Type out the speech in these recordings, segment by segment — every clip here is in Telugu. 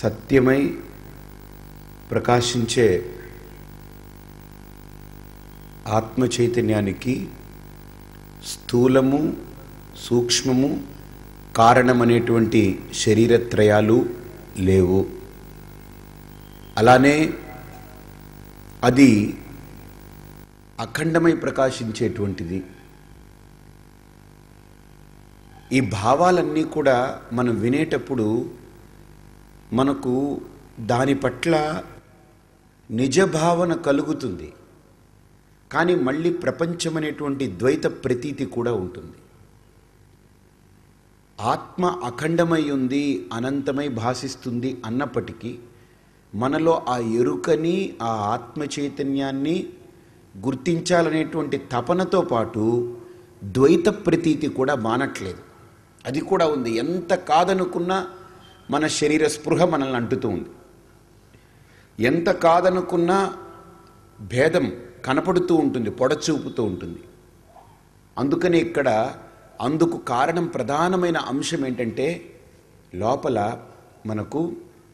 సత్యమై ప్రకాశించే ఆత్మ చైతన్యానికి స్థూలము సూక్ష్మము కారణమనేటువంటి శరీరత్రయాలు లేవు అలానే అది అఖండమై ప్రకాశించేటువంటిది ఈ భావాలన్నీ కూడా మనం వినేటప్పుడు మనకు దాని పట్ల నిజ భావన కలుగుతుంది కానీ మళ్ళీ ప్రపంచం అనేటువంటి ద్వైత ప్రతీతి కూడా ఉంటుంది ఆత్మ అఖండమై ఉంది అనంతమై భాషిస్తుంది అన్నప్పటికీ మనలో ఆ ఎరుకని ఆ ఆత్మ చైతన్యాన్ని గుర్తించాలనేటువంటి తపనతో పాటు ద్వైత ప్రతీతి కూడా మానట్లేదు అది కూడా ఉంది ఎంత కాదనుకున్నా మన శరీర స్పృహ మనల్ని అంటుతూ ఉంది ఎంత కాదనుకున్నా భేదం కనపడుతూ ఉంటుంది పొడచూపుతూ ఉంటుంది అందుకని ఇక్కడ అందుకు కారణం ప్రధానమైన అంశం ఏంటంటే లోపల మనకు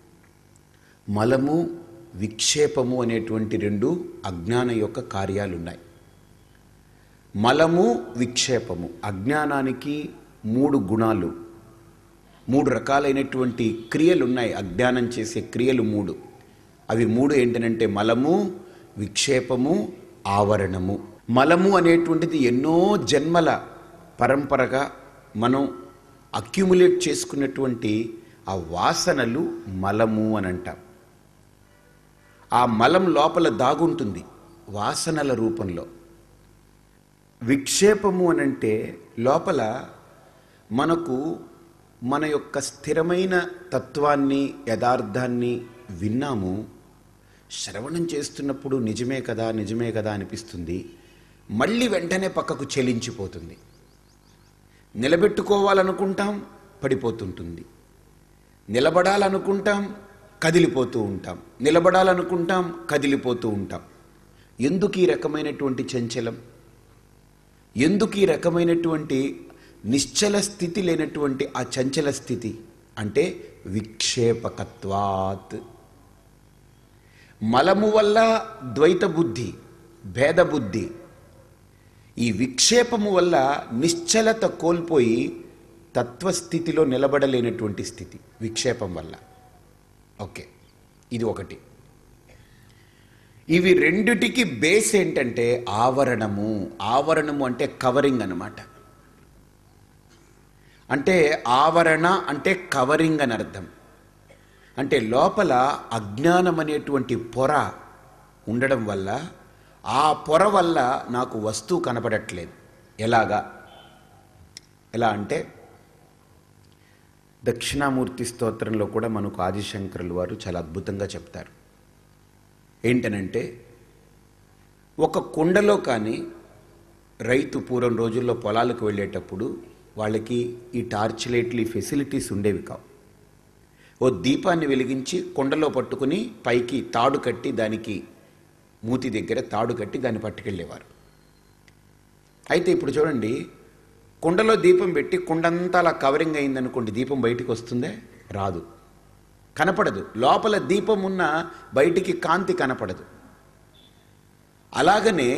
మలము విక్షేపము అనేటువంటి రెండు అజ్ఞాన యొక్క కార్యాలు ఉన్నాయి మలము విక్షేపము అజ్ఞానానికి మూడు గుణాలు మూడు రకాలైనటువంటి క్రియలు ఉన్నాయి అజ్ఞానం చేసే క్రియలు మూడు అవి మూడు ఏంటనంటే మలము విక్షేపము ఆవరణము మలము అనేటువంటిది ఎన్నో జన్మల పరంపరగా మనం అక్యుములేట్ చేసుకున్నటువంటి ఆ వాసనలు మలము అని అంటాం ఆ మలం లోపల దాగుంటుంది వాసనల రూపంలో విక్షేపము అనంటే లోపల మనకు మన యొక్క స్థిరమైన తత్వాన్ని యథార్థాన్ని విన్నాము శ్రవణం చేస్తున్నప్పుడు నిజమే కదా నిజమే కదా అనిపిస్తుంది మళ్ళీ వెంటనే పక్కకు చెలించిపోతుంది నిలబెట్టుకోవాలనుకుంటాం పడిపోతుంటుంది నిలబడాలనుకుంటాం కదిలిపోతూ ఉంటాం నిలబడాలనుకుంటాం కదిలిపోతూ ఉంటాం ఎందుకు ఈ రకమైనటువంటి చంచలం ఎందుకు ఈ రకమైనటువంటి నిశ్చల స్థితి లేనటువంటి ఆ చంచల స్థితి అంటే విక్షేపకత్వాత్ మలము వల్ల ద్వైత బుద్ధి భేద బుద్ధి ఈ విక్షేపము వల్ల నిశ్చలత కోల్పోయి తత్వస్థితిలో నిలబడలేనటువంటి స్థితి విక్షేపం వల్ల ఓకే ఇది ఒకటి ఇవి రెండిటికి బేస్ ఏంటంటే ఆవరణము ఆవరణము అంటే కవరింగ్ అన్నమాట అంటే ఆవరణ అంటే కవరింగ్ అని అర్థం అంటే లోపల అజ్ఞానం అనేటువంటి పొర ఉండడం వల్ల ఆ పొర వల్ల నాకు వస్తువు కనపడట్లేదు ఎలాగా ఎలా అంటే దక్షిణామూర్తి స్తోత్రంలో కూడా మనకు ఆదిశంకరులు వారు చాలా అద్భుతంగా చెప్తారు ఏంటనంటే ఒక కుండలో కానీ రైతు పూర్వం రోజుల్లో పొలాలకు వెళ్ళేటప్పుడు వాళ్ళకి ఈ టార్చ్ లైట్లు ఈ ఫెసిలిటీస్ ఉండేవి కావు ఓ దీపాన్ని వెలిగించి కొండలో పట్టుకుని పైకి తాడు కట్టి దానికి మూతి దగ్గర తాడు కట్టి దాన్ని పట్టుకెళ్ళేవారు అయితే ఇప్పుడు చూడండి కుండలో దీపం పెట్టి కుండంతా అలా కవరింగ్ అయిందనుకోండి దీపం బయటికి వస్తుందే రాదు కనపడదు లోపల దీపం ఉన్న బయటికి కాంతి కనపడదు అలాగనే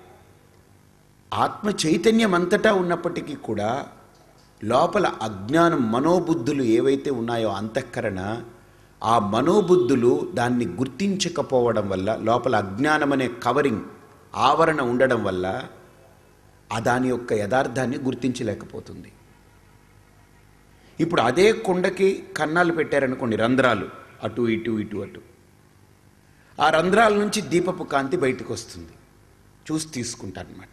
ఆత్మ చైతన్యం అంతటా ఉన్నప్పటికీ కూడా లోపల అజ్ఞానం మనోబుద్ధులు ఏవైతే ఉన్నాయో అంతఃకరణ ఆ మనోబుద్ధులు దాన్ని గుర్తించకపోవడం వల్ల లోపల అజ్ఞానం అనే కవరింగ్ ఆవరణ ఉండడం వల్ల ఆ దాని యొక్క యథార్థాన్ని గుర్తించలేకపోతుంది ఇప్పుడు అదే కొండకి కన్నాలు పెట్టారనుకోండి రంధ్రాలు అటు ఇటు ఇటు అటు ఆ రంధ్రాల నుంచి దీపపు కాంతి బయటకు వస్తుంది చూసి తీసుకుంటారనమాట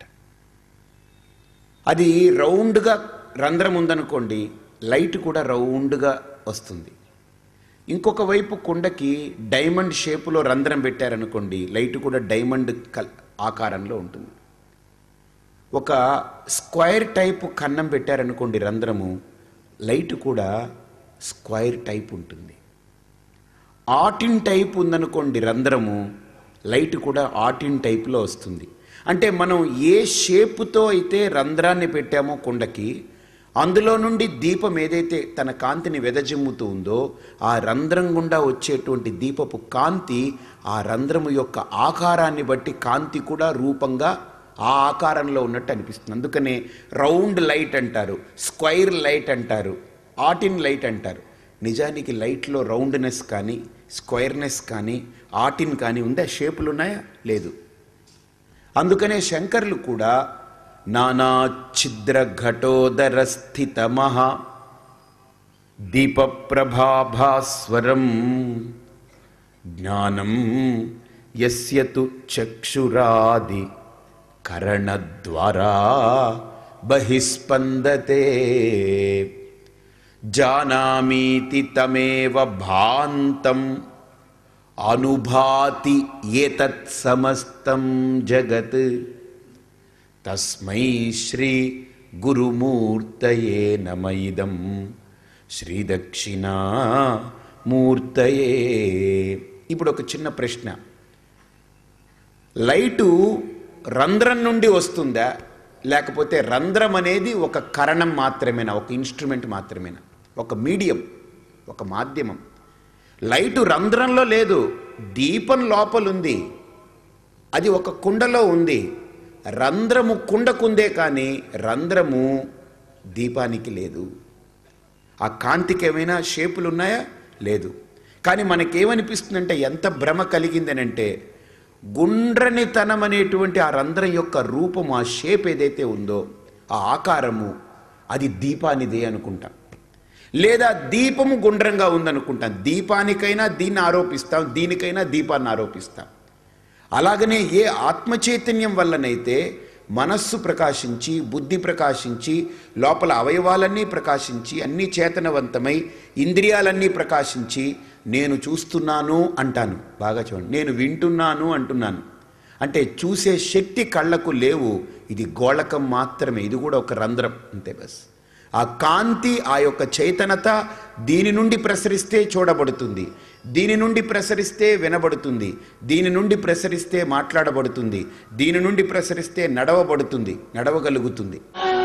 అది రౌండ్గా రంధ్రం ఉందనుకోండి లైట్ కూడా రౌండ్గా వస్తుంది ఇంకొక వైపు కొండకి డైమండ్ షేపులో రంధ్రం పెట్టారనుకోండి లైట్ కూడా డైమండ్ కల్ ఆకారంలో ఉంటుంది ఒక స్క్వైర్ టైపు కన్నం పెట్టారనుకోండి రంధ్రము లైట్ కూడా స్క్వైర్ టైప్ ఉంటుంది ఆటిన్ టైప్ ఉందనుకోండి రంధ్రము లైట్ కూడా ఆటిన్ టైప్లో వస్తుంది అంటే మనం ఏ షేపుతో అయితే రంధ్రాన్ని పెట్టామో కుండకి అందులో నుండి దీపం ఏదైతే తన కాంతిని వెదజిమ్ముతూ ఉందో ఆ రంధ్రం గుండా వచ్చేటువంటి దీపపు కాంతి ఆ రంధ్రము యొక్క ఆకారాన్ని బట్టి కాంతి కూడా రూపంగా ఆ ఆకారంలో ఉన్నట్టు అనిపిస్తుంది అందుకనే రౌండ్ లైట్ అంటారు స్క్వైర్ లైట్ అంటారు ఆటిన్ లైట్ అంటారు నిజానికి లైట్లో రౌండ్నెస్ కానీ స్క్వైర్నెస్ కానీ ఆటిన్ కానీ ఉందా షేపులు ఉన్నాయా లేదు అందుకనే శంకర్లు కూడా నానా ఛిద్ర ఘటోదర స్థిత మహా దీపప్రభాభాస్వరం జ్ఞానం యస్యతు చక్షురాది కరణద్వారా బహిస్పందతే జానామీతి తమేవ భాంతం అనుభాతి ఏతత్ సమస్తం జగత్ తస్మై శ్రీ గురుమూర్తయే నమ ఇదం శ్రీ దక్షిణా మూర్తయే ఇప్పుడు ఒక చిన్న ప్రశ్న లైటు రంధ్రం నుండి వస్తుందా లేకపోతే రంధ్రం అనేది ఒక కరణం మాత్రమేనా ఒక ఇన్స్ట్రుమెంట్ మాత్రమేనా ఒక మీడియం ఒక మాధ్యమం లైటు రంధ్రంలో లేదు దీపం లోపలుంది అది ఒక కుండలో ఉంది రంధ్రము కుండకుందే కానీ రంధ్రము దీపానికి లేదు ఆ కాంతికి ఏమైనా షేపులు ఉన్నాయా లేదు కానీ మనకేమనిపిస్తుందంటే ఎంత భ్రమ కలిగిందనంటే గుండ్రనితనం అనేటువంటి ఆ రంధ్రం యొక్క రూపం ఆ షేప్ ఏదైతే ఉందో ఆ ఆకారము అది దీపానిదే అనుకుంటాం లేదా దీపము గుండ్రంగా ఉందనుకుంటాం దీపానికైనా దీన్ని ఆరోపిస్తాం దీనికైనా దీపాన్ని ఆరోపిస్తాం అలాగనే ఏ ఆత్మచైతన్యం వల్లనైతే మనస్సు ప్రకాశించి బుద్ధి ప్రకాశించి లోపల అవయవాలన్నీ ప్రకాశించి అన్నీ చేతనవంతమై ఇంద్రియాలన్నీ ప్రకాశించి నేను చూస్తున్నాను అంటాను బాగా చూడండి నేను వింటున్నాను అంటున్నాను అంటే చూసే శక్తి కళ్ళకు లేవు ఇది గోళకం మాత్రమే ఇది కూడా ఒక రంధ్రం అంతే బస్ ఆ కాంతి ఆ యొక్క చైతన్యత దీని నుండి ప్రసరిస్తే చూడబడుతుంది దీని నుండి ప్రసరిస్తే వినబడుతుంది దీని నుండి ప్రసరిస్తే మాట్లాడబడుతుంది దీని నుండి ప్రసరిస్తే నడవబడుతుంది నడవగలుగుతుంది